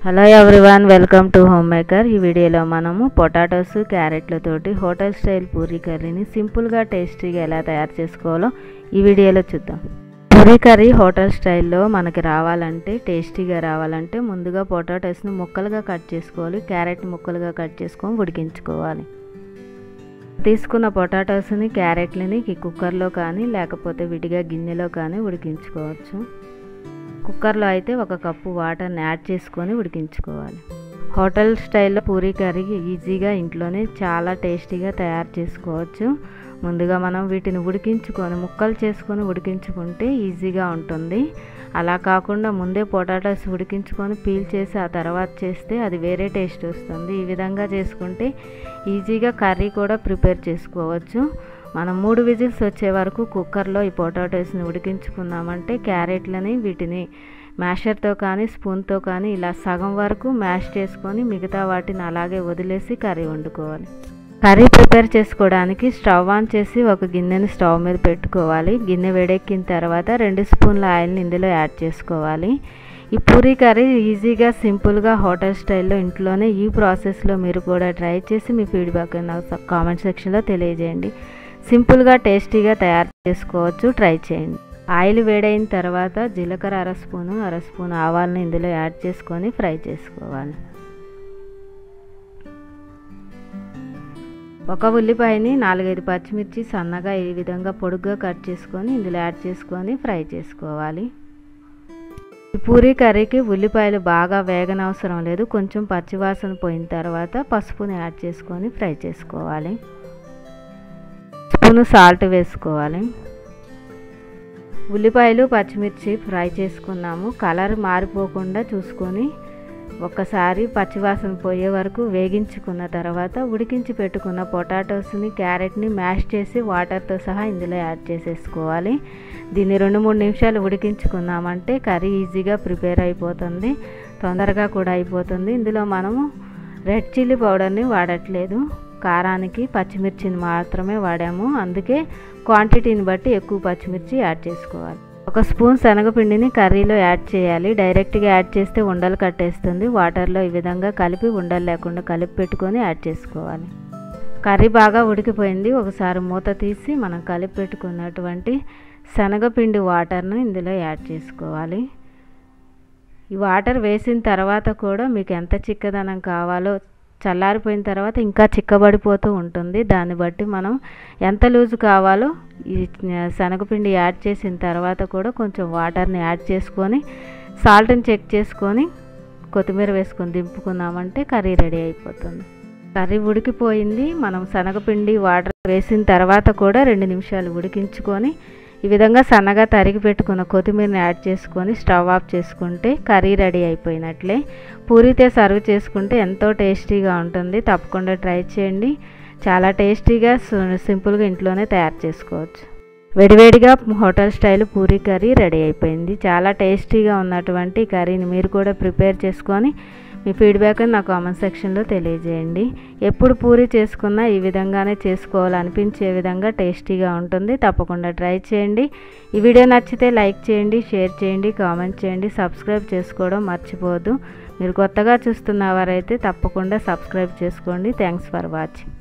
hello everyone welcome to home maker ఈ వీడియోలో మనము పొటాటోస్ క్యారెట్లతోటి హోటల్ స్టైల్ పూరీ కర్రీని సింపుల్గా టేస్టీగా ఎలా తయారు చేసుకోవాలో ఈ వీడియోలో చూద్దాం పూరీ కర్రీ హోటల్ స్టైల్లో మనకి రావాలంటే టేస్టీగా రావాలంటే ముందుగా పొటాటోస్ని ముక్కలుగా కట్ చేసుకోవాలి క్యారెట్ ముక్కలుగా కట్ చేసుకొని ఉడికించుకోవాలి తీసుకున్న పొటాటోస్ని క్యారెట్లని కుక్కర్లో కానీ లేకపోతే విడిగా గిన్నెలో కానీ ఉడికించుకోవచ్చు కుక్కర్లో అయితే ఒక కప్పు వాటర్ని యాడ్ చేసుకొని ఉడికించుకోవాలి హోటల్ స్టైల్లో పూరీ కర్రీ ఈజీగా ఇంట్లోనే చాలా టేస్టీగా తయారు చేసుకోవచ్చు ముందుగా మనం వీటిని ఉడికించుకొని ముక్కలు చేసుకొని ఉడికించుకుంటే ఈజీగా ఉంటుంది అలా కాకుండా ముందే పొటాటోస్ ఉడికించుకొని పీల్ చేసి ఆ తర్వాత చేస్తే అది వేరే టేస్ట్ వస్తుంది ఈ విధంగా చేసుకుంటే ఈజీగా కర్రీ కూడా ప్రిపేర్ చేసుకోవచ్చు మనం మూడు విజిల్స్ వచ్చే వరకు కుక్కర్లో ఈ పొటాటోస్ని ఉడికించుకున్నామంటే క్యారెట్లని వీటిని మ్యాషర్తో కానీ స్పూన్తో కానీ ఇలా సగం వరకు మ్యాష్ చేసుకొని మిగతా వాటిని అలాగే వదిలేసి కర్రీ వండుకోవాలి కర్రీ ప్రిపేర్ చేసుకోవడానికి స్టవ్ ఆన్ చేసి ఒక గిన్నెని స్టవ్ మీద పెట్టుకోవాలి గిన్నె వేడెక్కిన తర్వాత రెండు స్పూన్ల ఆయిల్ని ఇందులో యాడ్ చేసుకోవాలి ఈ పూరీ కర్రీ ఈజీగా సింపుల్గా హోటల్ స్టైల్లో ఇంట్లోనే ఈ ప్రాసెస్లో మీరు కూడా ట్రై చేసి మీ ఫీడ్బ్యాక్ నాకు కామెంట్ సెక్షన్లో తెలియజేయండి సింపుల్గా టేస్టీగా తయారు చేసుకోవచ్చు ట్రై చేయండి ఆయిల్ వేడైన తర్వాత జీలకర్ర అర స్పూను అర స్పూన్ ఆవాలను ఇందులో యాడ్ చేసుకొని ఫ్రై చేసుకోవాలి ఒక ఉల్లిపాయని నాలుగైదు పచ్చిమిర్చి సన్నగా ఈ విధంగా పొడుగ్గా కట్ చేసుకొని ఇందులో యాడ్ చేసుకొని ఫ్రై చేసుకోవాలి ఈ పూరీ కర్రీకి ఉల్లిపాయలు బాగా వేగనవసరం లేదు కొంచెం పచ్చివాసన పోయిన తర్వాత పసుపుని యాడ్ చేసుకొని ఫ్రై చేసుకోవాలి స్పూను సాల్ట్ వేసుకోవాలి ఉల్లిపాయలు పచ్చిమిర్చి ఫ్రై చేసుకున్నాము కలర్ మారిపోకుండా చూసుకొని ఒక్కసారి పచ్చివాసన పోయే వరకు వేగించుకున్న తర్వాత ఉడికించి పెట్టుకున్న పొటాటోస్ని క్యారెట్ని మ్యాష్ చేసి వాటర్తో సహా ఇందులో యాడ్ చేసేసుకోవాలి దీన్ని రెండు మూడు నిమిషాలు ఉడికించుకున్నామంటే కర్రీ ఈజీగా ప్రిపేర్ అయిపోతుంది తొందరగా కూడా అయిపోతుంది ఇందులో మనము రెడ్ చిల్లీ పౌడర్ని వాడట్లేదు కారానికి పచ్చిమిర్చిని మాత్రమే వాడాము అందుకే క్వాంటిటీని బట్టి ఎక్కువ పచ్చిమిర్చి యాడ్ చేసుకోవాలి ఒక స్పూన్ శనగపిండిని కర్రీలో యాడ్ చేయాలి డైరెక్ట్గా యాడ్ చేస్తే ఉండలు కట్టేస్తుంది వాటర్లో ఈ విధంగా కలిపి ఉండలు లేకుండా కలిపి పెట్టుకొని యాడ్ చేసుకోవాలి కర్రీ బాగా ఉడికిపోయింది ఒకసారి మూత తీసి మనం కలిపి పెట్టుకున్నటువంటి శనగపిండి వాటర్ను ఇందులో యాడ్ చేసుకోవాలి ఈ వాటర్ వేసిన తర్వాత కూడా మీకు ఎంత చిక్కదనం కావాలో చల్లారిపోయిన తర్వాత ఇంకా చిక్కబడిపోతూ ఉంటుంది దాన్ని బట్టి మనం ఎంత లూజు కావాలో ఈ శనగపిండి యాడ్ చేసిన తర్వాత కూడా కొంచెం వాటర్ని యాడ్ చేసుకొని సాల్ట్ని చెక్ చేసుకొని కొత్తిమీర వేసుకొని దింపుకున్నామంటే కర్రీ రెడీ అయిపోతుంది కర్రీ ఉడికిపోయింది మనం శనగపిండి వాటర్ వేసిన తర్వాత కూడా రెండు నిమిషాలు ఉడికించుకొని ఈ విధంగా సన్నగా తరిగి పెట్టుకున్న కొత్తిమీరని యాడ్ చేసుకొని స్టవ్ ఆఫ్ చేసుకుంటే కర్రీ రెడీ అయిపోయినట్లే పూరితే సర్వ్ చేసుకుంటే ఎంతో టేస్టీగా ఉంటుంది తప్పకుండా ట్రై చేయండి చాలా టేస్టీగా సింపుల్గా ఇంట్లోనే తయారు చేసుకోవచ్చు వేడివేడిగా hotel style puri curry ready అయిపోయింది చాలా టేస్టీగా ఉన్నటువంటి కర్రీని మీరు కూడా ప్రిపేర్ చేసుకొని మీ ఫీడ్బ్యాక్ నా కామెంట్ సెక్షన్లో తెలియజేయండి ఎప్పుడు పూరి చేసుకున్నా ఈ విధంగానే చేసుకోవాలనిపించే విధంగా టేస్టీగా ఉంటుంది తప్పకుండా ట్రై చేయండి ఈ వీడియో నచ్చితే లైక్ చేయండి షేర్ చేయండి కామెంట్ చేయండి సబ్స్క్రైబ్ చేసుకోవడం మర్చిపోవద్దు మీరు కొత్తగా చూస్తున్నవారైతే తప్పకుండా సబ్స్క్రైబ్ చేసుకోండి థ్యాంక్స్ ఫర్ వాచింగ్